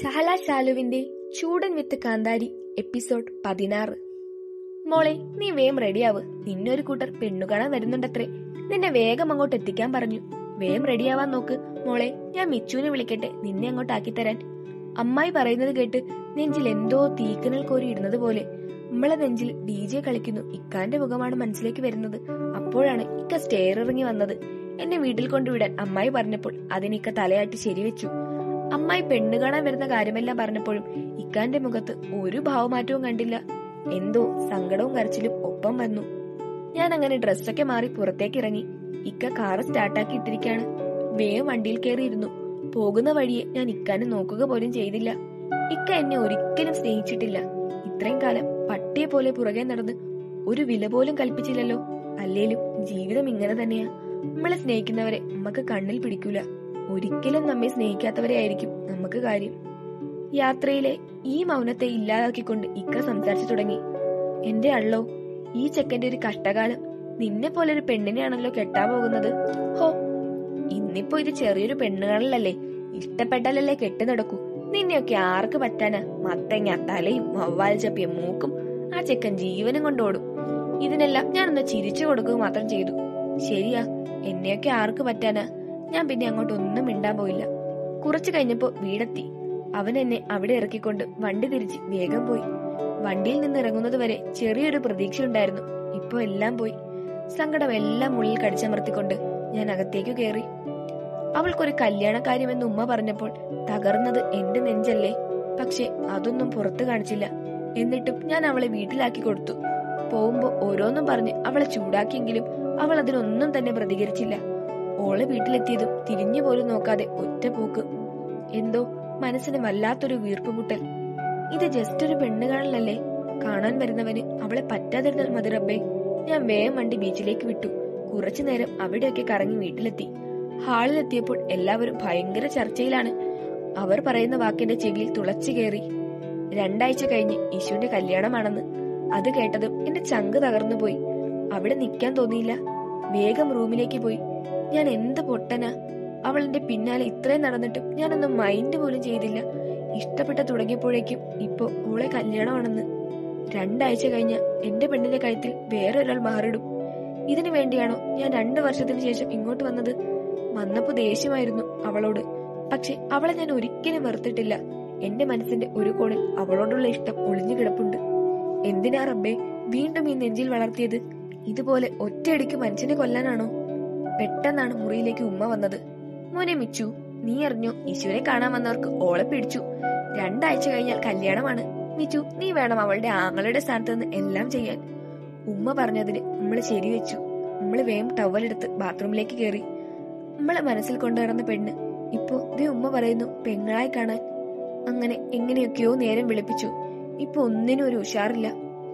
ഷഹല ഷാലുവിന്റെ ചൂടൻ വിത്ത് കാന്താരി എപ്പിസോഡ് പതിനാറ് മോളെ നീ വേഗം റെഡിയാവ് നിന്നെ ഒരു കൂട്ടർ പെണ്ണു കാണാൻ വരുന്നുണ്ടത്രേ നിന്നെ വേഗം അങ്ങോട്ട് എത്തിക്കാൻ പറഞ്ഞു വേഗം റെഡിയാവാൻ നോക്ക് മോളെ ഞാൻ മിച്ചുവിനെ വിളിക്കട്ടെ നിന്നെ അങ്ങോട്ട് ആക്കി തരാൻ അമ്മായി പറയുന്നത് കേട്ട് നെഞ്ചിൽ എന്തോ തീക്കനൽ കോരി ഇടുന്നത് പോലെ നമ്മളെ നെഞ്ചിൽ ഡി ജെ കളിക്കുന്നു ഇക്കാന്റെ മുഖമാണ് മനസ്സിലേക്ക് വരുന്നത് അപ്പോഴാണ് ഇക്ക സ്റ്റെയർ ഇറങ്ങി വന്നത് എന്നെ വീട്ടിൽ കൊണ്ടുവിടാൻ അമ്മായി പറഞ്ഞപ്പോൾ അതിനിക്ക തലയാട്ടി ശരിവെച്ചു അമ്മായി പെണ്ണ് കാണാൻ വരുന്ന കാര്യമെല്ലാം പറഞ്ഞപ്പോഴും ഇക്കാന്റെ മുഖത്ത് ഒരു ഭാവമാറ്റവും കണ്ടില്ല എന്തോ സങ്കടവും കരച്ചിലും ഒപ്പം വന്നു ഞാൻ അങ്ങനെ ഡ്രസ്സൊക്കെ മാറി പുറത്തേക്ക് ഇറങ്ങി ഇക്ക കാറ് സ്റ്റാർട്ടാക്കി ഇട്ടിരിക്കാണ് വേഗം വണ്ടിയിൽ കയറിയിരുന്നു പോകുന്ന വഴിയെ ഞാൻ ഇക്കാനെ നോക്കുക പോലും ചെയ്തില്ല ഇക്ക എന്നെ ഒരിക്കലും സ്നേഹിച്ചിട്ടില്ല ഇത്രയും കാലം പട്ടിയെ പോലെ പുറകെ നടന്ന് ഒരു വില പോലും കൽപ്പിച്ചില്ലല്ലോ അല്ലേലും ജീവിതം ഇങ്ങനെ തന്നെയാ നമ്മളെ സ്നേഹിക്കുന്നവരെ നമുക്ക് കണ്ണിൽ പിടിക്കൂല ഒരിക്കലും നമ്മെ സ്നേഹിക്കാത്തവരെ ആയിരിക്കും നമുക്ക് കാര്യം യാത്രയിലെ ഈ മൗനത്തെ ഇല്ലാതാക്കിക്കൊണ്ട് ഇക്ക സംസാരിച്ചു തുടങ്ങി എന്റെ അള്ളോ ഈ ചെക്കന്റെ ഒരു കഷ്ടകാലം നിന്നെ പോലെ ഒരു പെണ്ണിനെയാണല്ലോ കെട്ടാൻ പോകുന്നത് ഹോ ഇന്നിപ്പോ ഇത് ചെറിയൊരു പെണ്ണുകാണലല്ലേ ഇഷ്ടപ്പെട്ടാലല്ലേ കെട്ടി നടക്കൂ നിന്നെയൊക്കെ ആർക്ക് പറ്റാനാ മത്തങ്ങ തലയും വവ്വാൽ ചപ്പിയ മൂക്കും ആ ചെക്കൻ ജീവനും കൊണ്ടോടും ഇതിനെല്ലാം ഞാനൊന്ന് ചിരിച്ചു കൊടുക്കുക മാത്രം ചെയ്തു ശരിയാ എന്നെയൊക്കെ ആർക്ക് പറ്റാനാ ഞാൻ പിന്നെ അങ്ങോട്ട് ഒന്നും മിണ്ടാൻ പോയില്ല കുറച്ചു കഴിഞ്ഞപ്പോ വീടെത്തി അവൻ എന്നെ അവിടെ ഇറക്കിക്കൊണ്ട് വണ്ടി തിരിച്ച് വേഗം പോയി വണ്ടിയിൽ നിന്ന് ഇറങ്ങുന്നത് വരെ ചെറിയൊരു പ്രതീക്ഷ ഉണ്ടായിരുന്നു ഇപ്പൊ എല്ലാം പോയി സങ്കടം എല്ലാം ഉള്ളിൽ കടിച്ചമർത്തിക്കൊണ്ട് ഞാൻ അകത്തേക്ക് കയറി അവൾക്കൊരു കല്യാണക്കാര്യമെന്ന് ഉമ്മ പറഞ്ഞപ്പോൾ തകർന്നത് എന്റെ നെഞ്ചല്ലേ പക്ഷെ അതൊന്നും പുറത്തു കാണിച്ചില്ല എന്നിട്ടും ഞാൻ അവളെ വീട്ടിലാക്കി കൊടുത്തു പോകുമ്പോ ഓരോന്നും പറഞ്ഞ് അവളെ ചൂടാക്കിയെങ്കിലും അവൾ അതിനൊന്നും തന്നെ പ്രതികരിച്ചില്ല ഓളെ വീട്ടിലെത്തിയതും തിരിഞ്ഞു പോലും നോക്കാതെ ഒറ്റ പോക്ക് എന്തോ മനസ്സിന് വല്ലാത്തൊരു വീർപ്പുമുട്ടൽ ഇത് ജസ്റ്റ് ഒരു പെണ്ണ് കാണലല്ലേ കാണാൻ വരുന്നവന് അവളെ പറ്റാതിരുന്നാൽ മതി റബ്ബേ ഞാൻ വേഗം വണ്ടി ബീച്ചിലേക്ക് വിട്ടു കുറച്ചു നേരം അവിടെയൊക്കെ കറങ്ങി വീട്ടിലെത്തി ഹാളിലെത്തിയപ്പോൾ എല്ലാവരും ഭയങ്കര ചർച്ചയിലാണ് അവർ പറയുന്ന വാക്കിന്റെ ചെവിയിൽ തുളച്ചു കയറി രണ്ടാഴ്ച കഴിഞ്ഞ് യശുവിന്റെ കല്യാണമാണെന്ന് അത് കേട്ടതും എന്റെ ചങ്ക് തകർന്നു പോയി അവിടെ നിൽക്കാൻ തോന്നിയില്ല വേഗം റൂമിലേക്ക് പോയി ഞാൻ എന്ത് പൊട്ടനാ അവൾ എന്റെ പിന്നാലെ ഇത്രയും നടന്നിട്ടും ഞാനൊന്നും മൈൻഡ് പോലും ചെയ്തില്ല ഇഷ്ടപ്പെട്ട തുടങ്ങിയപ്പോഴേക്കും ഇപ്പൊ ഓളെ കല്യാണമാണെന്ന് രണ്ടാഴ്ച കഴിഞ്ഞ എന്റെ പെണ്ണിന്റെ കഴുത്തിൽ വേറെ ഒരാൾ മാറിടും ഇതിനു വേണ്ടിയാണോ ഞാൻ രണ്ടു വർഷത്തിന് ശേഷം ഇങ്ങോട്ട് വന്നത് വന്നപ്പോ ദേഷ്യമായിരുന്നു അവളോട് പക്ഷെ അവളെ ഞാൻ ഒരിക്കലും വെറുത്തിട്ടില്ല എന്റെ മനസ്സിന്റെ ഒരു കോണിൽ അവളോടുള്ള ഇഷ്ടം ഒളിഞ്ഞു കിടപ്പുണ്ട് എന്തിനാ റബ്ബേ വീണ്ടും ഈ നെഞ്ചിൽ വളർത്തിയത് ഇതുപോലെ ഒറ്റയടിക്ക് മനുഷ്യനെ കൊല്ലാനാണോ പെട്ടെന്നാണ് മുറിയിലേക്ക് ഉമ്മ വന്നത് മോനെ മിച്ചു നീ അറിഞ്ഞോ ഈശുവിനെ കാണാൻ വന്നവർക്ക് ഓളെ പിടിച്ചു രണ്ടാഴ്ച കഴിഞ്ഞാൽ കല്യാണമാണ് മിച്ചു നീ വേണം അവളുടെ ആങ്ങളുടെ സ്ഥാനത്ത് നിന്ന് എല്ലാം ചെയ്യാൻ ഉമ്മ പറഞ്ഞതിന് നമ്മൾ ശരിവെച്ചു നമ്മൾ വേഗം ടവലെടുത്ത് ബാത്റൂമിലേക്ക് കയറി നമ്മളെ മനസ്സിൽ കൊണ്ടുനടന്ന പെണ്ണ് ഇപ്പോ ദേ ഉമ്മ പറയുന്നു പെങ്ങളായി കാണാൻ അങ്ങനെ എങ്ങനെയൊക്കെയോ നേരം വിളിപ്പിച്ചു ഇപ്പൊ ഒന്നിനും ഒരു ഉഷാറില്ല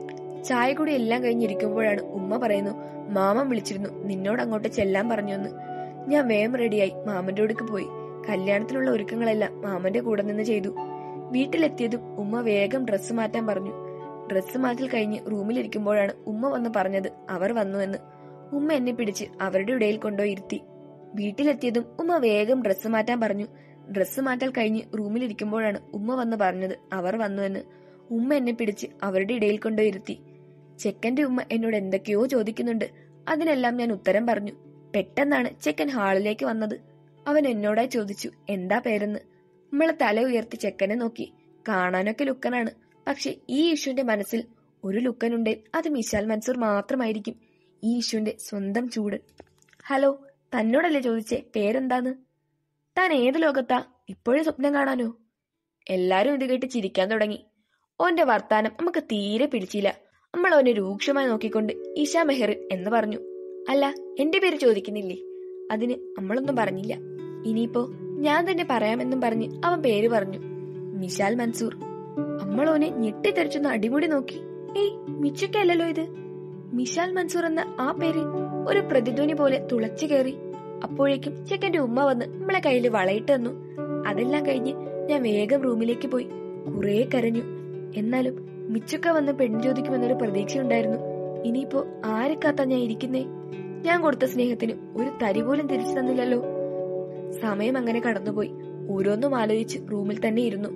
ചായ കൂടി എല്ലാം കഴിഞ്ഞിരിക്കുമ്പോഴാണ് ഉമ്മ പറയുന്നു മാമൻ വിളിച്ചിരുന്നു നിന്നോട് അങ്ങോട്ട് ചെല്ലാൻ പറഞ്ഞു എന്ന് ഞാൻ വേഗം റെഡിയായി മാമന്റെ അടുക്ക് പോയി കല്യാണത്തിനുള്ള ഒരുക്കങ്ങളെല്ലാം മാമന്റെ കൂടെ നിന്ന് ചെയ്തു വീട്ടിലെത്തിയതും ഉമ്മ വേഗം ഡ്രസ്സ് മാറ്റാൻ പറഞ്ഞു ഡ്രസ്സ് മാറ്റൽ കഴിഞ്ഞ് റൂമിലിരിക്കുമ്പോഴാണ് ഉമ്മ വന്ന് പറഞ്ഞത് അവർ വന്നുവെന്ന് ഉമ്മ എന്നെ പിടിച്ച് അവരുടെ ഇടയിൽ കൊണ്ടുപോയി ഇരുത്തി വീട്ടിലെത്തിയതും ഉമ്മ വേഗം ഡ്രസ്സ് മാറ്റാൻ പറഞ്ഞു ഡ്രസ്സ് മാറ്റൽ കഴിഞ്ഞ് റൂമിലിരിക്കുമ്പോഴാണ് ഉമ്മ വന്ന് പറഞ്ഞത് അവർ വന്നുവെന്ന് ഉമ്മ എന്നെ പിടിച്ച് അവരുടെ ഇടയിൽ കൊണ്ടുപോയി ഇരുത്തി ചെക്കന്റെ ഉമ്മ എന്നോട് എന്തൊക്കെയോ ചോദിക്കുന്നുണ്ട് അതിനെല്ലാം ഞാൻ ഉത്തരം പറഞ്ഞു പെട്ടെന്നാണ് ചെക്കൻ ഹാളിലേക്ക് വന്നത് അവൻ എന്നോടായി ചോദിച്ചു എന്താ പേരെന്ന് നമ്മളെ തല ഉയർത്തി ചെക്കനെ നോക്കി കാണാനൊക്കെ ലുക്കനാണ് പക്ഷെ ഈ ഇഷുവിന്റെ മനസ്സിൽ ഒരു ലുക്കനുണ്ടേ അത് മിശാൽ മൻസൂർ മാത്രമായിരിക്കും ഈ ഇഷുവിന്റെ സ്വന്തം ചൂട് ഹലോ തന്നോടല്ലേ ചോദിച്ചേ പേരെന്താന്ന് താൻ ഏത് ലോകത്താ ഇപ്പോഴും സ്വപ്നം കാണാനോ എല്ലാരും ഇത് കേട്ട് ചിരിക്കാൻ തുടങ്ങി ഓന്റെ വർത്താനം നമുക്ക് തീരെ പിടിച്ചില്ല നമ്മൾ അവനെ രൂക്ഷമായി നോക്കിക്കൊണ്ട് ഇഷ മെഹറിൻ എന്ന് പറഞ്ഞു അല്ല എന്റെ പേര് ചോദിക്കുന്നില്ലേ അതിന് നമ്മളൊന്നും പറഞ്ഞില്ല ഇനിയിപ്പോ ഞാൻ തന്നെ പറയാമെന്നും പറഞ്ഞ് അവൻ പേര് പറഞ്ഞു മിശാൽ മൻസൂർ നമ്മളോനെ ഞെട്ടിത്തെറിച്ചൊന്ന് അടിമുടി നോക്കി ഏയ് മിച്ചക്കല്ലല്ലോ ഇത് മിശാൽ മൻസൂർ എന്ന ആ പേര് ഒരു പ്രതിധ്വനി പോലെ തുളച്ചു കയറി അപ്പോഴേക്കും ചെക്കന്റെ ഉമ്മ വന്ന് നമ്മളെ കയ്യിൽ വളയിട്ട് തന്നു അതെല്ലാം കഴിഞ്ഞ് ഞാൻ വേഗം റൂമിലേക്ക് പോയി കുറേ കരഞ്ഞു എന്നാലും മിച്ചുക്ക വന്ന് പെണ്ണ് ചോദിക്കുമെന്നൊരു പ്രതീക്ഷയുണ്ടായിരുന്നു ഇനിയിപ്പോ ആരെക്കാത്താ ഞാൻ ഇരിക്കുന്നേ ഞാൻ കൊടുത്ത സ്നേഹത്തിന് ഒരു തരി പോലും തിരിച്ചു തന്നില്ലല്ലോ സമയം അങ്ങനെ കടന്നുപോയി ഓരോന്നും ആലോചിച്ച് റൂമിൽ തന്നെ ഇരുന്നു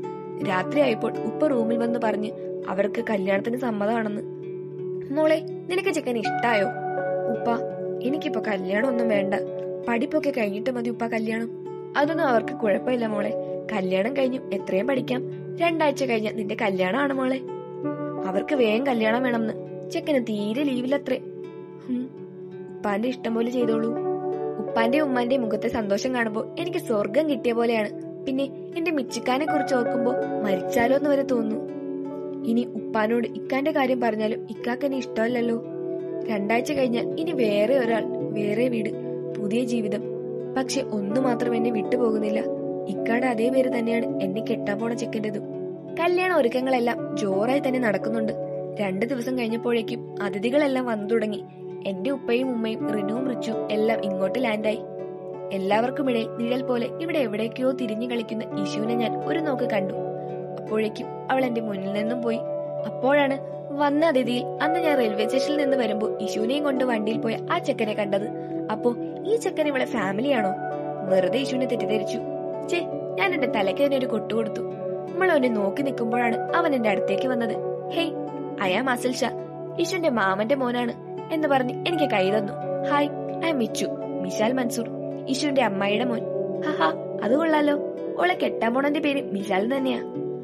രാത്രിയായപ്പോൾ ഉപ്പ റൂമിൽ വന്ന് പറഞ്ഞ് അവർക്ക് കല്യാണത്തിന് സമ്മതമാണെന്ന് മോളെ നിനക്ക് ചെക്കൻ ഇഷ്ടായോ ഉപ്പ എനിക്കിപ്പോ കല്യാണം ഒന്നും വേണ്ട പഠിപ്പൊക്കെ കഴിഞ്ഞിട്ട് മതി ഉപ്പ കല്യാണം അതൊന്നും അവർക്ക് കുഴപ്പമില്ല മോളെ കല്യാണം കഴിഞ്ഞു എത്രയും പഠിക്കാം രണ്ടാഴ്ച കഴിഞ്ഞ നിന്റെ കല്യാണമാണ് മോളെ അവർക്ക് വേഗം കല്യാണം വേണമെന്ന് ചെക്കന് തീരെ ലീവിലത്രേ ഹും, ഉപ്പാന്റെ ഇഷ്ടം പോലെ ചെയ്തോളൂ ഉപ്പാന്റെ ഉമ്മാന്റെ മുഖത്തെ സന്തോഷം കാണുമ്പോൾ എനിക്ക് സ്വർഗം കിട്ടിയ പോലെയാണ് പിന്നെ എന്റെ മിച്ചിക്കാനെ കുറിച്ച് ഓർക്കുമ്പോ മരിച്ചാലോ എന്ന് വരെ തോന്നുന്നു ഇനി ഉപ്പാനോട് ഇക്കാന്റെ കാര്യം പറഞ്ഞാലും ഇക്കാക്ക് എന്നെ ഇഷ്ടമല്ലല്ലോ രണ്ടാഴ്ച കഴിഞ്ഞാൽ ഇനി വേറെ ഒരാൾ വേറെ വീട് പുതിയ ജീവിതം പക്ഷെ ഒന്നു മാത്രം എന്നെ വിട്ടുപോകുന്നില്ല ഇക്കാടെ അതേ പേര് തന്നെയാണ് എന്നെ കെട്ടാൻ പോണ ചെക്കൻ്റെതും കല്യാണ ഒരുക്കങ്ങളെല്ലാം ജോറായി തന്നെ നടക്കുന്നുണ്ട് രണ്ടു ദിവസം കഴിഞ്ഞപ്പോഴേക്കും അതിഥികളെല്ലാം വന്നു തുടങ്ങി എന്റെ ഉപ്പയും ഉമ്മയും റിനുവും റിച്ചും എല്ലാം ഇങ്ങോട്ട് ലാൻഡായി എല്ലാവർക്കും ഇടയിൽ നിഴൽ പോലെ ഇവിടെ എവിടേക്കോ തിരിഞ്ഞു കളിക്കുന്ന ഇശുവിനെ ഞാൻ ഒരു നോക്ക് കണ്ടു അപ്പോഴേക്കും അവൾ എന്റെ മുന്നിൽ നിന്നും പോയി അപ്പോഴാണ് വന്ന അതിഥിയിൽ അന്ന് ഞാൻ റെയിൽവേ സ്റ്റേഷനിൽ നിന്ന് വരുമ്പോ ഇശുവിനെയും കൊണ്ട് വണ്ടിയിൽ പോയ ആ ചെക്കനെ കണ്ടത് അപ്പോ ഈ ചെക്കൻ ഇവളെ ഫാമിലിയാണോ വെറുതെ ഇശുവിനെ തെറ്റിദ്ധരിച്ചു ചേ ഞാൻ എന്റെ തലയ്ക്ക് തന്നെ ഒരു കൊട്ടു കൊടുത്തു നമ്മൾ അവനെ നോക്കി നിൽക്കുമ്പോഴാണ് അവൻ എന്റെ അടുത്തേക്ക് വന്നത് ഹേയ് അയാം അസൽ ഷാ ഇഷുന്റെ മാമന്റെ മോനാണ് എന്ന് പറഞ്ഞ് എനിക്ക് കൈ തന്നു hi I'm Michu Mishal Mansoor ഇഷുവിന്റെ അമ്മായിയുടെ മോൻ ഹഹാ അത് കൊള്ളാലോ ഓളെ കെട്ടാൻ പോണന്റെ പേര് മിശാൽ തന്നെയാ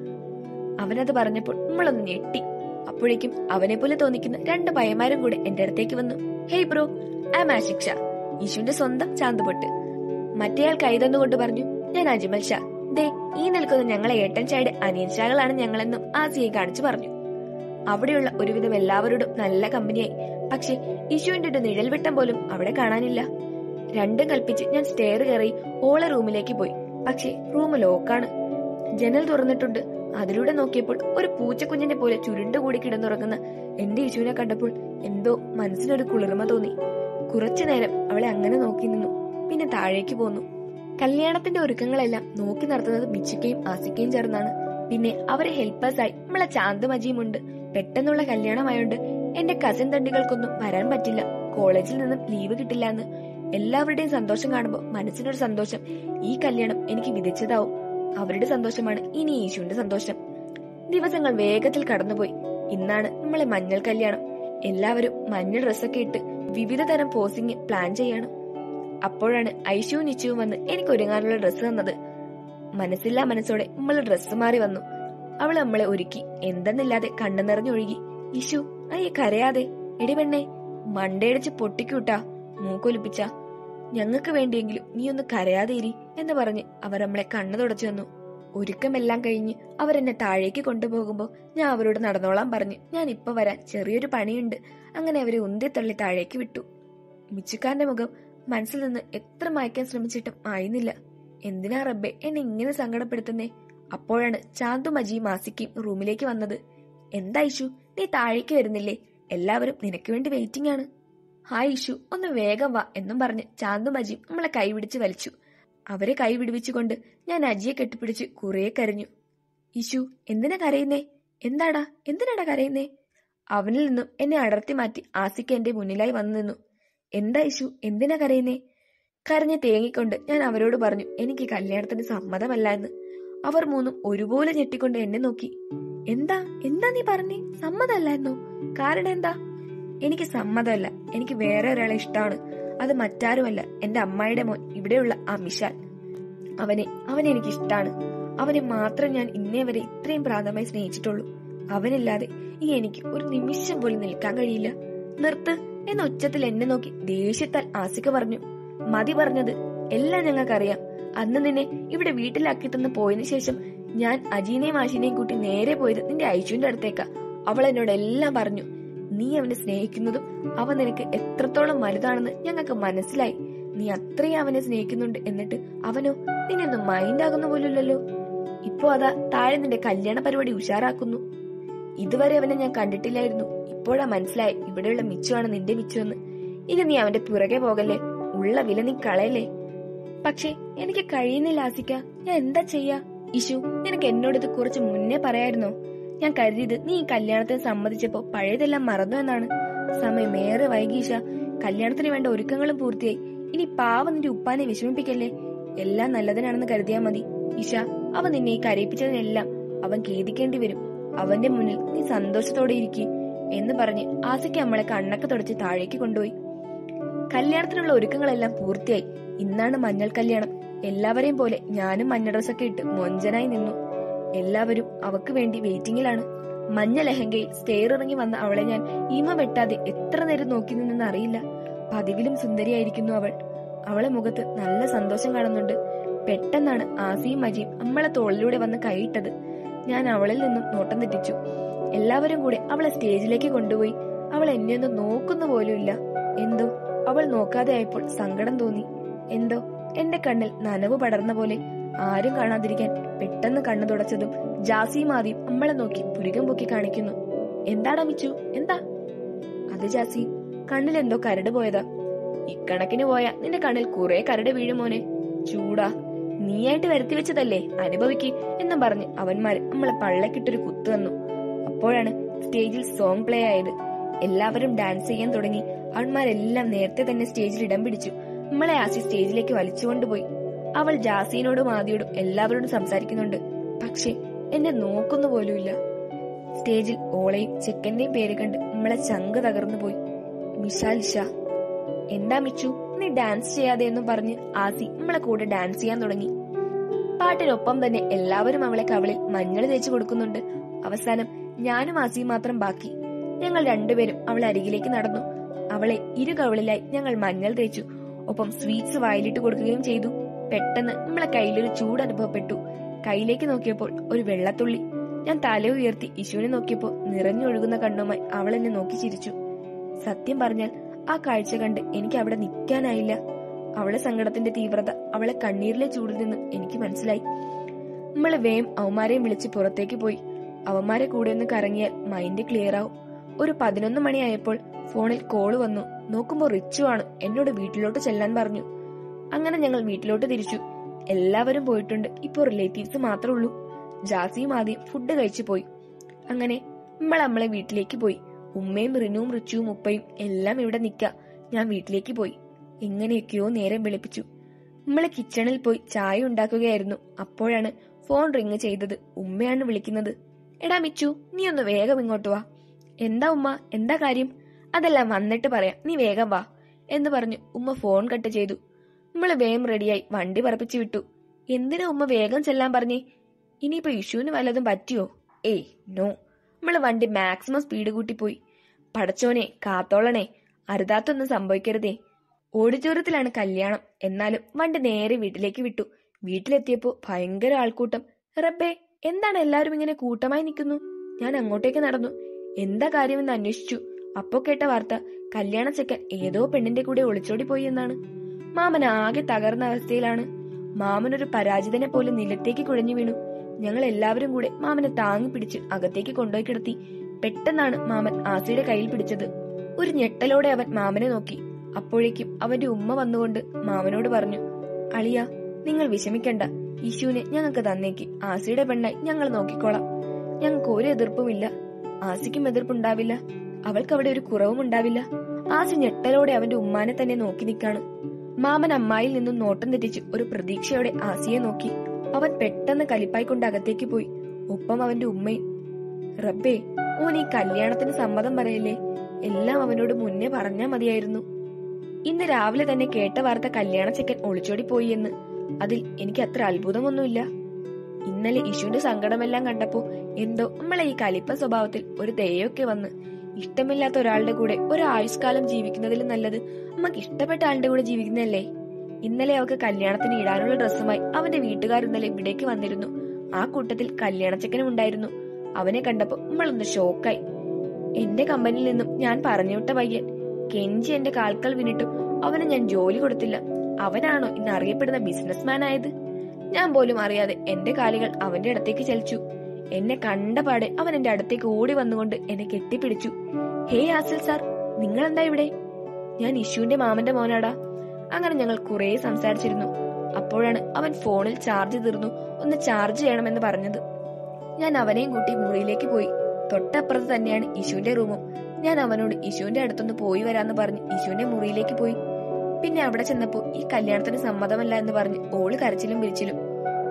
അവനത് പറഞ്ഞപ്പോൾ നമ്മളൊന്ന് ഞെട്ടി അപ്പോഴേക്കും അവനെ പോലെ തോന്നിക്കുന്ന രണ്ട് പയ്യന്മാരും കൂടെ എന്റെ അടുത്തേക്ക് വന്നു hey bro I'm Ashik Shah ഇഷുവിന്റെ സ്വന്തം ചാന്തുപൊട്ട് മറ്റേയാൾ കൈ തന്നുകൊണ്ട് പറഞ്ഞു ഞാൻ അജ്മൽ ഷാ ദേ ഈ നിൽക്കുന്ന ഞങ്ങളെ ഏട്ടൻ ചായുടെ അനിയൻ ഷാകളാണ് ഞങ്ങളെന്നും ആസിയെ കാണിച്ചു പറഞ്ഞു അവിടെയുള്ള ഒരുവിധം എല്ലാവരോടും നല്ല കമ്പനിയായി പക്ഷെ ഇഷുവിന്റെ ഒരു നിഴൽ വെട്ടം പോലും അവിടെ കാണാനില്ല രണ്ടും കൽപ്പിച്ച് ഞാൻ സ്റ്റെയർ കയറി ഓളെ റൂമിലേക്ക് പോയി പക്ഷെ റൂം ലോക്കാണ് ജനൽ തുറന്നിട്ടുണ്ട് അതിലൂടെ നോക്കിയപ്പോൾ ഒരു പൂച്ചക്കുഞ്ഞിനെ പോലെ ചുരുണ്ടുകൂടി കിടന്നുറങ്ങുന്ന എന്റെ ഇശുവിനെ കണ്ടപ്പോൾ എന്തോ മനസ്സിനൊരു കുളിർമ തോന്നി കുറച്ചു നേരം അവളെ അങ്ങനെ നോക്കി നിന്നു പിന്നെ താഴേക്ക് പോന്നു കല്യാണത്തിന്റെ ഒരുക്കങ്ങളെല്ലാം നോക്കി നടത്തുന്നത് മിച്ചിക്കയും ആസിക്കയും ചേർന്നാണ് പിന്നെ അവരെ ഹെൽപ്പേഴ്സായി നമ്മളെ ചാന്തമജിയുമുണ്ട് പെട്ടെന്നുള്ള കല്യാണമായോണ്ട് എന്റെ കസിൻ തണ്ടികൾക്കൊന്നും വരാൻ പറ്റില്ല കോളേജിൽ നിന്നും ലീവ് കിട്ടില്ല എന്ന് എല്ലാവരുടെയും സന്തോഷം കാണുമ്പോൾ മനസ്സിനൊരു സന്തോഷം ഈ കല്യാണം എനിക്ക് വിധിച്ചതാവും അവരുടെ സന്തോഷമാണ് ഇനി യേശുവിന്റെ സന്തോഷം ദിവസങ്ങൾ വേഗത്തിൽ കടന്നുപോയി ഇന്നാണ് നമ്മളെ മഞ്ഞൾ കല്യാണം എല്ലാവരും മഞ്ഞ ഡ്രസ്സൊക്കെ ഇട്ട് വിവിധ തരം പോസിംഗ് പ്ലാൻ ചെയ്യണം അപ്പോഴാണ് ഐശുവും നിശ്ചയവും വന്ന് എനിക്ക് ഒരുങ്ങാനുള്ള ഡ്രസ്സ് തന്നത് മനസ്സില്ലാ മനസ്സോടെ നമ്മൾ ഡ്രസ്സ് മാറി വന്നു അവൾ നമ്മളെ ഒരുക്കി എന്തെന്നില്ലാതെ കണ്ണു നിറഞ്ഞൊഴുകി ഇശു അയ്യ കരയാതെ എടി പെണ്ണെ മണ്ടയടിച്ച് പൊട്ടിക്കൂട്ടാ മൂക്കൊലിപ്പിച്ച ഞങ്ങൾക്ക് വേണ്ടിയെങ്കിലും നീ ഒന്ന് കരയാതെ ഇരി എന്ന് പറഞ്ഞ് അവർ നമ്മളെ കണ്ണു തുടച്ചു തന്നു ഒരുക്കമെല്ലാം കഴിഞ്ഞ് അവരെന്നെ താഴേക്ക് കൊണ്ടുപോകുമ്പോൾ ഞാൻ അവരോട് നടന്നോളാൻ പറഞ്ഞു ഞാൻ ഇപ്പൊ വരാൻ ചെറിയൊരു പണിയുണ്ട് അങ്ങനെ അവരെ ഉന്തിത്തള്ളി താഴേക്ക് വിട്ടു മിച്ചുക്കാരന്റെ മുഖം മനസ്സിൽ നിന്ന് എത്ര മായ്ക്കാൻ ശ്രമിച്ചിട്ടും ആയിരുന്നില്ല എന്തിനാ റബ്ബെ എന്നെ ഇങ്ങനെ സങ്കടപ്പെടുത്തുന്നേ അപ്പോഴാണ് ചാന്തും അജിയും മാസിക്കയും റൂമിലേക്ക് വന്നത് എന്താ ഇഷു നീ താഴേക്ക് വരുന്നില്ലേ എല്ലാവരും നിനക്ക് വേണ്ടി വെയിറ്റിംഗ് ആണ് ഹായ് ഇഷു ഒന്ന് വേഗം വാ എന്നും പറഞ്ഞ് ചാന്തും അജിയും നമ്മളെ കൈപിടിച്ച് വലിച്ചു അവരെ കൈ വിടുവിച്ചുകൊണ്ട് ഞാൻ അജിയെ കെട്ടിപ്പിടിച്ച് കുറേ കരഞ്ഞു ഇഷു എന്തിനാ കരയുന്നേ എന്താടാ എന്തിനാടാ കരയുന്നേ അവനിൽ നിന്നും എന്നെ അടർത്തി മാറ്റി ആസിക്ക എന്റെ മുന്നിലായി വന്നു നിന്നു എന്താ ഇഷു എന്തിനാ കരയുന്നേ കരഞ്ഞ് തേങ്ങിക്കൊണ്ട് ഞാൻ അവരോട് പറഞ്ഞു എനിക്ക് കല്യാണത്തിന് സമ്മതമല്ല എന്ന് അവർ മൂന്നും ഒരുപോലെ ഞെട്ടിക്കൊണ്ട് എന്നെ നോക്കി എന്താ എന്താ നീ പറഞ്ഞേ സമ്മതമല്ലായിരുന്നോ കാരണം എന്താ എനിക്ക് സമ്മതമല്ല എനിക്ക് വേറെ ഒരാളെ ഇഷ്ടമാണ് അത് മറ്റാരുമല്ല എന്റെ അമ്മായിയുടെ മോൻ ഇവിടെയുള്ള ആ മിഷാൽ അവനെ അവനെ എനിക്ക് ഇഷ്ടാണ് അവനെ മാത്രം ഞാൻ ഇന്നേ വരെ ഇത്രയും പ്രാന്തമായി സ്നേഹിച്ചിട്ടുള്ളൂ അവനില്ലാതെ ഈ എനിക്ക് ഒരു നിമിഷം പോലും നിൽക്കാൻ കഴിയില്ല നിർത്ത് എന്ന ഉച്ചത്തിൽ എന്നെ നോക്കി ദേഷ്യത്താൽ ആസിക പറഞ്ഞു മതി പറഞ്ഞത് എല്ലാം ഞങ്ങൾക്കറിയാം അന്ന് നിന്നെ ഇവിടെ വീട്ടിലാക്കി തന്ന് പോയതിനു ശേഷം ഞാൻ അജീനെയും ആശിനെയും കൂട്ടി നേരെ പോയത് നിന്റെ ഐശുവിന്റെ അടുത്തേക്കാ അവൾ എന്നോട് എല്ലാം പറഞ്ഞു നീ അവനെ സ്നേഹിക്കുന്നതും അവൻ നിനക്ക് എത്രത്തോളം വലുതാണെന്ന് ഞങ്ങൾക്ക് മനസ്സിലായി നീ അത്രയും അവനെ സ്നേഹിക്കുന്നുണ്ട് എന്നിട്ട് അവനോ നിന്നെ ഒന്നും മൈൻഡ് ആകുന്ന പോലുള്ളല്ലോ ഇപ്പോ അതാ താഴെ നിന്റെ കല്യാണ പരിപാടി ഉഷാറാക്കുന്നു ഇതുവരെ അവനെ ഞാൻ കണ്ടിട്ടില്ലായിരുന്നു ഇപ്പോഴാ മനസ്സിലായി ഇവിടെയുള്ള മിച്ചുവാണ് നിന്റെ മിച്ചു എന്ന് ഇനി നീ അവന്റെ പുറകെ പോകല്ലേ ഉള്ള വില നീ കളയല്ലേ പക്ഷേ എനിക്ക് കഴിയുന്നില്ല ആസിക്ക ഞാൻ എന്താ ചെയ്യാ ഇഷു നിനക്ക് എന്നോട് ഇത് കുറച്ച് മുന്നേ പറയായിരുന്നോ ഞാൻ കരുതിയത് നീ ഈ കല്യാണത്തിന് സമ്മതിച്ചപ്പോ പഴയതെല്ലാം മറന്നു എന്നാണ് സമയം ഏറെ വൈകീഷ കല്യാണത്തിന് വേണ്ട ഒരുക്കങ്ങളും പൂർത്തിയായി ഇനി പാവം നിന്റെ ഉപ്പാനെ വിഷമിപ്പിക്കല്ലേ എല്ലാം നല്ലതിനാണെന്ന് കരുതിയാ മതി ഇഷ അവൻ നിന്നെ ഈ കരയിപ്പിച്ചതിനെല്ലാം അവൻ ഖേദിക്കേണ്ടി വരും അവന്റെ മുന്നിൽ നീ സന്തോഷത്തോടെ ഇരിക്കുക എന്ന് പറഞ്ഞ് ആസിക്ക് നമ്മളെ കണ്ണൊക്കെ തുടച്ച് താഴേക്ക് കൊണ്ടുപോയി കല്യാണത്തിനുള്ള ഒരുക്കങ്ങളെല്ലാം പൂർത്തിയായി ഇന്നാണ് മഞ്ഞൾ കല്യാണം എല്ലാവരെയും പോലെ ഞാനും മഞ്ഞ ഡ്രസ്സൊക്കെ ഇട്ട് മൊഞ്ചനായി നിന്നു എല്ലാവരും അവക്ക് വേണ്ടി വെയിറ്റിംഗിലാണ് മഞ്ഞ ലഹങ്കയിൽ സ്റ്റെയർ ഇറങ്ങി വന്ന അവളെ ഞാൻ ഈമ വെട്ടാതെ എത്ര നേരം നോക്കി നിന്നെന്ന് അറിയില്ല പതിവിലും സുന്ദരിയായിരിക്കുന്നു അവൾ അവളെ മുഖത്ത് നല്ല സന്തോഷം കാണുന്നുണ്ട് പെട്ടെന്നാണ് ആസിയും മജിയും നമ്മളെ തോളിലൂടെ വന്ന് കൈയിട്ടത് ഞാൻ അവളിൽ നിന്നും നോട്ടം തെറ്റിച്ചു എല്ലാവരും കൂടെ അവളെ സ്റ്റേജിലേക്ക് കൊണ്ടുപോയി അവൾ എന്നെ ഒന്ന് നോക്കുന്ന പോലുമില്ല എന്തോ അവൾ നോക്കാതെ ആയപ്പോൾ സങ്കടം തോന്നി എന്തോ എന്റെ കണ്ണിൽ നനവ് പടർന്ന പോലെ ആരും കാണാതിരിക്കാൻ പെട്ടെന്ന് കണ്ണു തുടച്ചതും ജാസിയും ആദ്യം നമ്മളെ നോക്കി പുരികം പൊക്കി കാണിക്കുന്നു എന്താടാ മിച്ചു എന്താ അത് ജാസി കണ്ണിൽ എന്തോ കരട് പോയതാ ഇക്കണക്കിന് പോയ നിന്റെ കണ്ണിൽ കുറെ കരട് വീഴും മോനെ ചൂടാ നീയായിട്ട് വരുത്തി വെച്ചതല്ലേ അനുഭവിക്ക് എന്നും പറഞ്ഞ് അവന്മാര് നമ്മളെ പള്ളക്കിട്ടൊരു കുത്തു തന്നു അപ്പോഴാണ് സ്റ്റേജിൽ സോങ് പ്ലേ ആയത് എല്ലാവരും ഡാൻസ് ചെയ്യാൻ തുടങ്ങി അവന്മാരെല്ലാം നേരത്തെ തന്നെ സ്റ്റേജിൽ ഇടം പിടിച്ചു നമ്മളെ ആസി സ്റ്റേജിലേക്ക് വലിച്ചുകൊണ്ടുപോയി അവൾ ജാസിനോടും ആദിയോടും എല്ലാവരോടും സംസാരിക്കുന്നുണ്ട് പക്ഷെ എന്നെ നോക്കുന്നു പോലുമില്ല സ്റ്റേജിൽ ഓളയും ചെക്കന്റെയും പേര് കണ്ട് നമ്മളെ ചങ്ക് തകർന്നു പോയി മിഷാൽ ഷാ എന്താ മിച്ചു നീ ഡാൻസ് ചെയ്യാതെ എന്നും പറഞ്ഞ് ആസി നമ്മളെ കൂടെ ഡാൻസ് ചെയ്യാൻ തുടങ്ങി പാട്ടിനൊപ്പം തന്നെ എല്ലാവരും അവളെ കവളിൽ മഞ്ഞൾ തേച്ചു കൊടുക്കുന്നുണ്ട് അവസാനം ഞാനും ആസിയും മാത്രം ബാക്കി ഞങ്ങൾ രണ്ടുപേരും അവളെ അരികിലേക്ക് നടന്നു അവളെ ഇരു കവളിലായി ഞങ്ങൾ മഞ്ഞൾ തേച്ചു ഒപ്പം സ്വീറ്റ്സ് വായിലിട്ട് കൊടുക്കുകയും ചെയ്തു പെട്ടെന്ന് നമ്മളെ കയ്യിലൊരു ചൂട് അനുഭവപ്പെട്ടു കയ്യിലേക്ക് നോക്കിയപ്പോൾ ഒരു വെള്ളത്തുള്ളി ഞാൻ തല ഉയർത്തി ഇശുവിനെ നോക്കിയപ്പോൾ നിറഞ്ഞൊഴുകുന്ന കണ്ണുമായി അവൾ എന്നെ നോക്കി ചിരിച്ചു സത്യം പറഞ്ഞാൽ ആ കാഴ്ച കണ്ട് എനിക്ക് അവിടെ നിൽക്കാനായില്ല അവളെ സങ്കടത്തിന്റെ തീവ്രത അവളെ കണ്ണീരിലെ ചൂടിൽ നിന്നും എനിക്ക് മനസ്സിലായി നമ്മള് വേം അവന്മാരെയും വിളിച്ച് പുറത്തേക്ക് പോയി അവന്മാരെ കൂടെ ഒന്ന് കറങ്ങിയാൽ മൈൻഡ് ക്ലിയർ ആവും ഒരു പതിനൊന്ന് മണിയായപ്പോൾ ഫോണിൽ കോള് വന്നു നോക്കുമ്പോൾ റിച്ചു ആണ് എന്നോട് വീട്ടിലോട്ട് ചെല്ലാൻ പറഞ്ഞു അങ്ങനെ ഞങ്ങൾ വീട്ടിലോട്ട് തിരിച്ചു എല്ലാവരും പോയിട്ടുണ്ട് ഇപ്പോൾ റിലേറ്റീവ്സ് മാത്രമേ ഉള്ളൂ ജാസിയും ആദ്യം ഫുഡ് കഴിച്ചു പോയി അങ്ങനെ നമ്മൾ നമ്മളെ വീട്ടിലേക്ക് പോയി ഉമ്മയും റിനുവും റിച്ചുവും ഉപ്പയും എല്ലാം ഇവിടെ നിക്ക ഞാൻ വീട്ടിലേക്ക് പോയി എങ്ങനെയൊക്കെയോ നേരം വിളിപ്പിച്ചു നമ്മളെ കിച്ചണിൽ പോയി ചായ ഉണ്ടാക്കുകയായിരുന്നു അപ്പോഴാണ് ഫോൺ റിങ് ചെയ്തത് ഉമ്മയാണ് വിളിക്കുന്നത് എടാ മിച്ചു നീ ഒന്ന് വേഗം ഇങ്ങോട്ട് വാ എന്താ ഉമ്മ എന്താ കാര്യം അതെല്ലാം വന്നിട്ട് പറയാം നീ വേഗം വാ എന്ന് പറഞ്ഞു ഉമ്മ ഫോൺ കട്ട് ചെയ്തു നമ്മള് വേഗം റെഡിയായി വണ്ടി പറപ്പിച്ചു വിട്ടു എന്തിനാ ഉമ്മ വേഗം ചെല്ലാൻ പറഞ്ഞേ ഇനിയിപ്പോ ഇഷ്യൂന് വല്ലതും പറ്റിയോ ഏയ് നോ നമ്മള് വണ്ടി മാക്സിമം സ്പീഡ് കൂട്ടി പോയി പടച്ചോനെ കാത്തോളണേ അരുതാത്തൊന്നും സംഭവിക്കരുതേ ഓഡിറ്റോറിയത്തിലാണ് കല്യാണം എന്നാലും വണ്ടി നേരെ വീട്ടിലേക്ക് വിട്ടു വീട്ടിലെത്തിയപ്പോ ഭയങ്കര ആൾക്കൂട്ടം റബ്ബേ എന്താണ് എല്ലാവരും ഇങ്ങനെ കൂട്ടമായി നിൽക്കുന്നു ഞാൻ അങ്ങോട്ടേക്ക് നടന്നു എന്താ കാര്യമെന്ന് അന്വേഷിച്ചു അപ്പോ കേട്ട വാർത്ത കല്യാണ ചെക്കൻ ഏതോ പെണ്ണിന്റെ കൂടെ ഒളിച്ചോടി പോയി എന്നാണ് മാമൻ ആകെ തകർന്ന അവസ്ഥയിലാണ് മാമനൊരു പരാജിതനെ പോലെ നിലത്തേക്ക് കുഴഞ്ഞു വീണു ഞങ്ങൾ എല്ലാവരും കൂടെ മാമനെ താങ്ങി പിടിച്ച് അകത്തേക്ക് കൊണ്ടുപോയി കിടത്തി പെട്ടെന്നാണ് മാമൻ ആസിയുടെ കയ്യിൽ പിടിച്ചത് ഒരു ഞെട്ടലോടെ അവൻ മാമനെ നോക്കി അപ്പോഴേക്കും അവന്റെ ഉമ്മ വന്നുകൊണ്ട് മാമനോട് പറഞ്ഞു അളിയ നിങ്ങൾ വിഷമിക്കണ്ട ഇശുവിനെ ഞങ്ങൾക്ക് തന്നേക്ക് ആസിയുടെ പെണ്ണായി ഞങ്ങൾ നോക്കിക്കോളാം ഞങ്ങൾക്ക് ഒരു എതിർപ്പുമില്ല ആസിക്കും എതിർപ്പുണ്ടാവില്ല അവൾക്ക് അവിടെ ഒരു കുറവും ഉണ്ടാവില്ല ആസി ഞെട്ടലോടെ അവന്റെ ഉമ്മാനെ തന്നെ നോക്കി നിൽക്കാണ് മാമൻ അമ്മായിൽ നിന്നും നോട്ടം തെറ്റിച്ച് ഒരു പ്രതീക്ഷയോടെ ആസിയെ നോക്കി അവൻ പെട്ടെന്ന് കലിപ്പായിക്കൊണ്ട് അകത്തേക്ക് പോയി ഒപ്പം അവന്റെ ഉമ്മയും റബ്ബേ ഓൻ ഈ കല്യാണത്തിന് സമ്മതം പറയല്ലേ എല്ലാം അവനോട് മുന്നേ പറഞ്ഞാ മതിയായിരുന്നു ഇന്ന് രാവിലെ തന്നെ കേട്ട വാർത്ത കല്യാണ ചെക്കൻ ഒളിച്ചോടി പോയി എന്ന് അതിൽ എനിക്ക് അത്ര അത്ഭുതമൊന്നുമില്ല ഇന്നലെ ഇഷുവിന്റെ സങ്കടമെല്ലാം കണ്ടപ്പോ എന്തോ നമ്മളെ ഈ കലിപ്പ സ്വഭാവത്തിൽ ഒരു ദയൊക്കെ വന്ന് ഇഷ്ടമില്ലാത്ത ഒരാളുടെ കൂടെ ഒരു ആയുഷ്കാലം ജീവിക്കുന്നതിലും നല്ലത് നമുക്ക് ഇഷ്ടപ്പെട്ട ആളുടെ കൂടെ ജീവിക്കുന്നതല്ലേ ഇന്നലെ അവൾക്ക് കല്യാണത്തിന് ഇടാനുള്ള ഡ്രസ്സുമായി അവന്റെ വീട്ടുകാർ ഇന്നലെ ഇവിടേക്ക് വന്നിരുന്നു ആ കൂട്ടത്തിൽ കല്യാണച്ചക്കനും ഉണ്ടായിരുന്നു അവനെ കണ്ടപ്പോ നമ്മളൊന്ന് ഷോക്കായി എന്റെ കമ്പനിയിൽ നിന്നും ഞാൻ പറഞ്ഞുവിട്ട പയ്യൻ കെഞ്ചി എന്റെ കാൽക്കൽ വിനിട്ടും അവന് ഞാൻ ജോലി കൊടുത്തില്ല അവനാണോ ഇന്ന് അറിയപ്പെടുന്ന ബിസിനസ്മാൻ ആയത് ഞാൻ പോലും അറിയാതെ എന്റെ കാലുകൾ അവന്റെ അടുത്തേക്ക് ചലിച്ചു എന്നെ കണ്ടപാടെ അവൻ എന്റെ അടുത്തേക്ക് ഓടി വന്നുകൊണ്ട് എന്നെ കെട്ടിപ്പിടിച്ചു ഹേ ആസിൽ സാർ നിങ്ങൾ എന്താ ഇവിടെ ഞാൻ ഇഷുവിന്റെ മാമന്റെ മോനാടാ അങ്ങനെ ഞങ്ങൾ കുറേ സംസാരിച്ചിരുന്നു അപ്പോഴാണ് അവൻ ഫോണിൽ ചാർജ് തീർന്നു ഒന്ന് ചാർജ് ചെയ്യണമെന്ന് പറഞ്ഞത് ഞാൻ അവനെയും കൂട്ടി മുറിയിലേക്ക് പോയി തൊട്ടപ്പുറത്ത് തന്നെയാണ് ഇഷുവിന്റെ റൂമും ഞാൻ അവനോട് ഇഷുവിന്റെ അടുത്തൊന്ന് പോയി വരാന്ന് പറഞ്ഞ് ഇഷുവിന്റെ മുറിയിലേക്ക് പോയി പിന്നെ അവിടെ ചെന്നപ്പോ ഈ കല്യാണത്തിന് സമ്മതമല്ല എന്ന് പറഞ്ഞ് ഓള് കരച്ചിലും പിരിച്ചിലും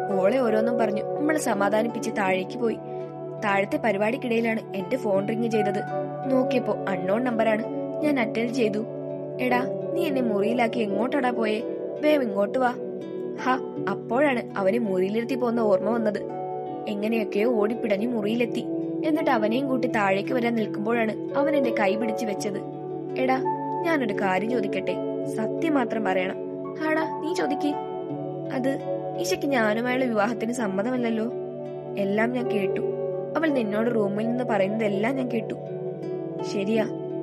ഓളെ ഓരോന്നും പറഞ്ഞു നമ്മളെ സമാധാനിപ്പിച്ച് താഴേക്ക് പോയി താഴത്തെ പരിപാടിക്കിടയിലാണ് എന്റെ ഫോൺ റിങ് ചെയ്തത് നോക്കിയപ്പോ അൺനോൺ നമ്പറാണ് ഞാൻ അറ്റൻഡ് ചെയ്തു എടാ നീ എന്നെ മുറിയിലാക്കി എങ്ങോട്ടാടാ പോയേ വേവ് ഇങ്ങോട്ട് വാ ഹ അപ്പോഴാണ് അവനെ മുറിയിലിരുത്തി പോകുന്ന ഓർമ്മ വന്നത് എങ്ങനെയൊക്കെയോ ഓടിപ്പിടഞ്ഞു മുറിയിലെത്തി എന്നിട്ട് അവനെയും കൂട്ടി താഴേക്ക് വരാൻ നിൽക്കുമ്പോഴാണ് അവൻ എന്റെ കൈ പിടിച്ചു വെച്ചത് എടാ ഞാനൊരു കാര്യം ചോദിക്കട്ടെ സത്യം മാത്രം പറയണം ആടാ നീ ചോദിക്കേ അത് ഈശയ്ക്ക് ഞാനുമായുള്ള വിവാഹത്തിന് സമ്മതമല്ലല്ലോ എല്ലാം ഞാൻ കേട്ടു അവൾ നിന്നോട് റൂമിൽ നിന്ന് പറയുന്നതെല്ലാം ഞാൻ കേട്ടു ശരിയാ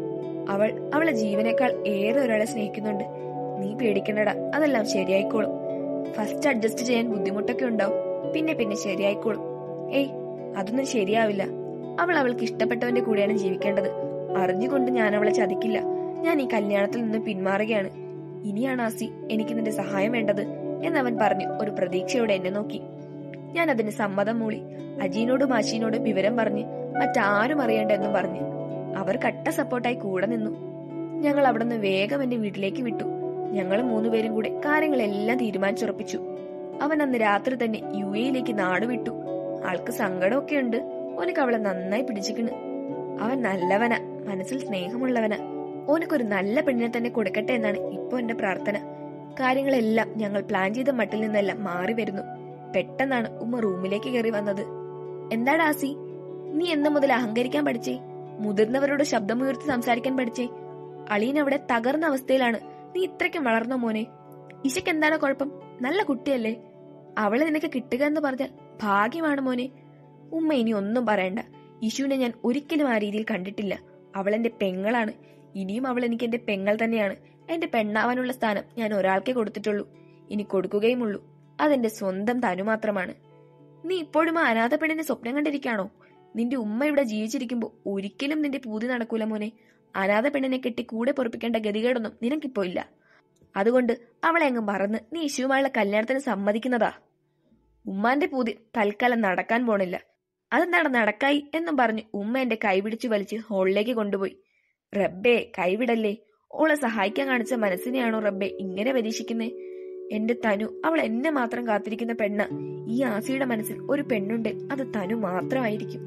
അവൾ അവളെ ജീവനേക്കാൾ ഏറെ ഒരാളെ സ്നേഹിക്കുന്നുണ്ട് നീ പേടിക്കണ്ടടാ അതെല്ലാം ശരിയായിക്കോളും ഫസ്റ്റ് അഡ്ജസ്റ്റ് ചെയ്യാൻ ബുദ്ധിമുട്ടൊക്കെ ഉണ്ടാവും പിന്നെ പിന്നെ ശരിയായിക്കോളും ഏയ് അതൊന്നും ശരിയാവില്ല അവൾ അവൾക്ക് ഇഷ്ടപ്പെട്ടവന്റെ കൂടെയാണ് ജീവിക്കേണ്ടത് അറിഞ്ഞുകൊണ്ട് ഞാൻ അവളെ ചതിക്കില്ല ഞാൻ ഈ കല്യാണത്തിൽ നിന്ന് പിന്മാറുകയാണ് ഇനിയാണ് ആസി എനിക്ക് നിന്റെ സഹായം വേണ്ടത് എന്നവൻ പറഞ്ഞു ഒരു പ്രതീക്ഷയോടെ എന്നെ നോക്കി ഞാൻ അതിന് സമ്മതം മൂളി അജീനോടും ആശീനോടും വിവരം പറഞ്ഞ് മറ്റാരും അറിയണ്ട എന്നും പറഞ്ഞു അവർ കട്ട സപ്പോർട്ടായി കൂടെ നിന്നു ഞങ്ങൾ അവിടുന്ന് വേഗം എന്റെ വീട്ടിലേക്ക് വിട്ടു ഞങ്ങൾ മൂന്നുപേരും കൂടെ കാര്യങ്ങളെല്ലാം തീരുമാനിച്ചുറപ്പിച്ചു അവൻ അന്ന് രാത്രി തന്നെ യു എയിലേക്ക് നാട് വിട്ടു ആൾക്ക് സങ്കടമൊക്കെ ഉണ്ട് ഓനക്ക് അവളെ നന്നായി പിടിച്ചിക്കണ് അവൻ നല്ലവനാ മനസ്സിൽ സ്നേഹമുള്ളവനാ ഓനക്കൊരു നല്ല പെണ്ണിനെ തന്നെ കൊടുക്കട്ടെ എന്നാണ് ഇപ്പൊ എന്റെ പ്രാർത്ഥന കാര്യങ്ങളെല്ലാം ഞങ്ങൾ പ്ലാൻ ചെയ്ത മട്ടിൽ നിന്നെല്ലാം മാറി വരുന്നു പെട്ടെന്നാണ് ഉമ്മ റൂമിലേക്ക് കയറി വന്നത് എന്താടാ ആസി നീ എന്ന് മുതൽ അഹങ്കരിക്കാൻ പഠിച്ചേ മുതിർന്നവരോട് ശബ്ദമുയർത്തി സംസാരിക്കാൻ പഠിച്ചേ അളീൻ അവിടെ തകർന്ന അവസ്ഥയിലാണ് നീ ഇത്രയ്ക്കും വളർന്നോ മോനെ ഇശയ്ക്ക് എന്താണ് കുഴപ്പം നല്ല കുട്ടിയല്ലേ അവളെ നിനക്ക് കിട്ടുക എന്ന് പറഞ്ഞാൽ ഭാഗ്യമാണ് മോനെ ഉമ്മ ഇനി ഒന്നും പറയണ്ട ഇശുവിനെ ഞാൻ ഒരിക്കലും ആ രീതിയിൽ കണ്ടിട്ടില്ല അവൾ എന്റെ പെങ്ങളാണ് ഇനിയും അവൾ എനിക്ക് എന്റെ പെങ്ങൾ തന്നെയാണ് എന്റെ പെണ്ണാവാനുള്ള സ്ഥാനം ഞാൻ ഒരാൾക്കേ കൊടുത്തിട്ടുള്ളൂ ഇനി കൊടുക്കുകയുമുള്ളൂ അതെന്റെ സ്വന്തം തനു മാത്രമാണ് നീ ഇപ്പോഴും ആ അനാഥ പെണ്ണിനെ സ്വപ്നം കണ്ടിരിക്കാണോ നിന്റെ ഉമ്മ ഇവിടെ ജീവിച്ചിരിക്കുമ്പോ ഒരിക്കലും നിന്റെ പൂതി നടക്കൂല മോനെ അനാഥ പെണ്ണിനെ കെട്ടി കൂടെ പൊറപ്പിക്കേണ്ട ഗതികേടൊന്നും നിനക്കിപ്പോ ഇല്ല അതുകൊണ്ട് അവളെ അങ്ങ് മറന്ന് നീ ഇശുവുമായുള്ള കല്യാണത്തിന് സമ്മതിക്കുന്നതാ ഉമ്മാന്റെ പൂതി തൽക്കാലം നടക്കാൻ പോണില്ല അതെന്താണ് നടക്കായി എന്നും പറഞ്ഞ് ഉമ്മ എന്റെ കൈപിടിച്ചു വലിച്ച് ഹോളിലേക്ക് കൊണ്ടുപോയി റബ്ബേ കൈവിടല്ലേ ഓളെ സഹായിക്കാൻ കാണിച്ച മനസ്സിനെയാണോ റബ്ബെ ഇങ്ങനെ പരീക്ഷിക്കുന്നേ എന്റെ തനു അവൾ എന്നെ മാത്രം കാത്തിരിക്കുന്ന പെണ്ണ ഈ ആസിയുടെ മനസ്സിൽ ഒരു പെണ്ണുണ്ട് അത് തനു മാത്രമായിരിക്കും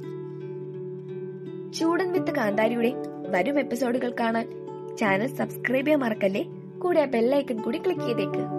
ചൂടൻ വിത്ത് കാന്താരിയുടെ വരും എപ്പിസോഡുകൾ കാണാൻ ചാനൽ സബ്സ്ക്രൈബ് ചെയ്യാൻ മറക്കല്ലേ കൂടെ ആ ബെല്ലൈക്കൺ കൂടി ക്ലിക്ക് ചെയ്തേക്ക്